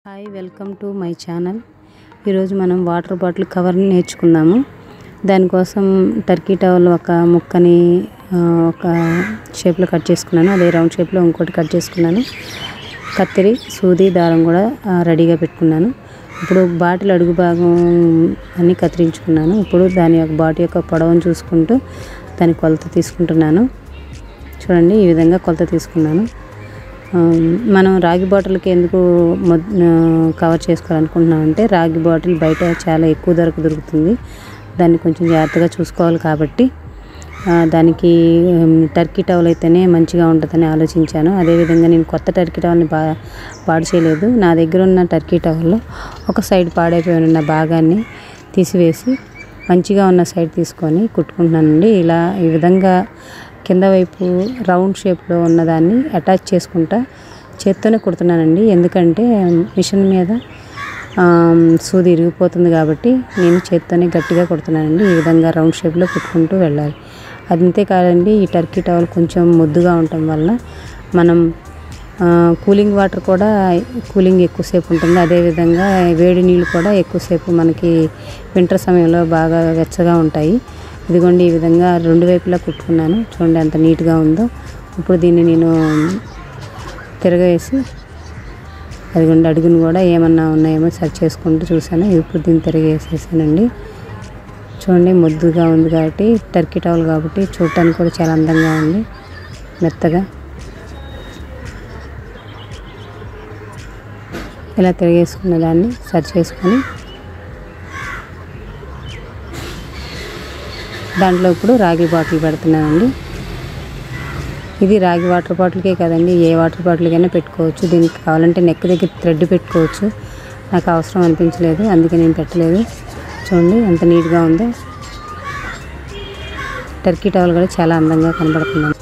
hi welcome to my channel ఈరోజు మనం water bottle కవర్ని నేర్చుకుందాము దానికోసం టర్కీ టవల్ ఒక ముక్కని ఆ, ఒక షేప్లో కట్ చేసుకున్నాను అదే రౌండ్ షేప్లో ఇంకోటి కట్ చేసుకున్నాను కత్తిరి సూది దారం కూడా ఆ, రెడీగా పెట్టుకున్నాను ఇప్పుడు బాటిల్ అడుగు భాగం అన్ని కత్తిరించుకున్నాను ఇప్పుడు దాని యొక్క బాటిల్ యొక్క పొడవును చూసుకుంటూ దాని కొలత తీసుకుంటున్నాను చూడండి ఈ విధంగా కొలత తీసుకున్నాను ఆ, మనం రాగి బాటిల్కి ఎందుకు మొద్- ఆ, కవర్ చేసుకోవాలనుకుంటున్నాం అంటే రాగి బాటిల్ బయట చాలా ఎక్కువ ధరకు దొరుకుతుంది దాన్ని కొంచెం జాగ్రత్తగా చూసుకోవాలి కాబట్టి ఆ, దానికి ఉమ్, టర్కీ టవల్ అయితేనే మంచిగా ఉంటుందని ఆలోచించాను అదేవిధంగా నేను కొత్త టర్కీ టవల్ని బా పాడు చేయలేదు నా దగ్గర ఉన్న టర్కీ టవల్లో ఒక సైడ్ పాడైపోయి ఉన్న భాగాన్ని తీసివేసి మంచిగా ఉన్న సైడ్ తీసుకొని కుట్టుకుంటున్నానండి ఇలా ఈ విధంగా కింద వైపు రౌండ్ షేప్లో ఉన్నదాన్ని అటాచ్ చేసుకుంటా చేత్తోనే కుడుతున్నానండి ఎందుకంటే మిషన్ మీద ఆమ్, సూది ఇరిగిపోతుంది కాబట్టి నేను చేత్తోనే గట్టిగా కుడుతున్నానండి ఈ విధంగా రౌండ్ షేప్లో కుట్టుకుంటూ వెళ్ళాలి అది అంతే కాదండి ఈ టర్కీ టవల్ కొంచెం ముద్దుగా ఉండటం వల్ల మనం ఆ, కూలింగ్ వాటర్ కూడా కూలింగ్ ఎక్కువసేపు ఉంటుంది అదేవిధంగా వేడి నీళ్ళు కూడా ఎక్కువసేపు మనకి వింటర్ సమయంలో బాగా వెచ్చగా ఉంటాయి ఇదిగోండి ఈ విధంగా రెండు వైపులా కుట్టుకున్నాను చూడండి ఎంత నీట్గా ఉందో ఇప్పుడు దీన్ని నేను తిరగేసి అదిగోండి అడుగును కూడా ఏమన్నా ఉన్నాయేమో సెర్చ్ చేసుకుంటూ చూశాను ఇప్పుడు దీన్ని తిరగేసేసానండి చూడండి ముద్దుగా ఉంది కాబట్టి టర్కీ టవల్ కాబట్టి చూడటానికి కూడా చాలా అందంగా ఉంది మెత్తగా ఇలా తిరిగేసుకున్న దాన్ని సర్చ్ చేసుకొని దాంట్లో ఇప్పుడు రాగి బాటిల్ పెడుతున్నానండి ఇది రాగి వాటర్ బాటిల్కే కదండి ఏ వాటర్ బాటిల్కైనా పెట్టుకోవచ్చు దీనికి కావాలంటే నెక్ దగ్గర థ్రెడ్ పెట్టుకోవచ్చు నాకు అవసరం అనిపించలేదు అందుకే నేను పెట్టలేదు చూడండి ఎంత నీట్గా ఉందో టర్కీ టవల్ కూడా చాలా అందంగా కనబడుతుంది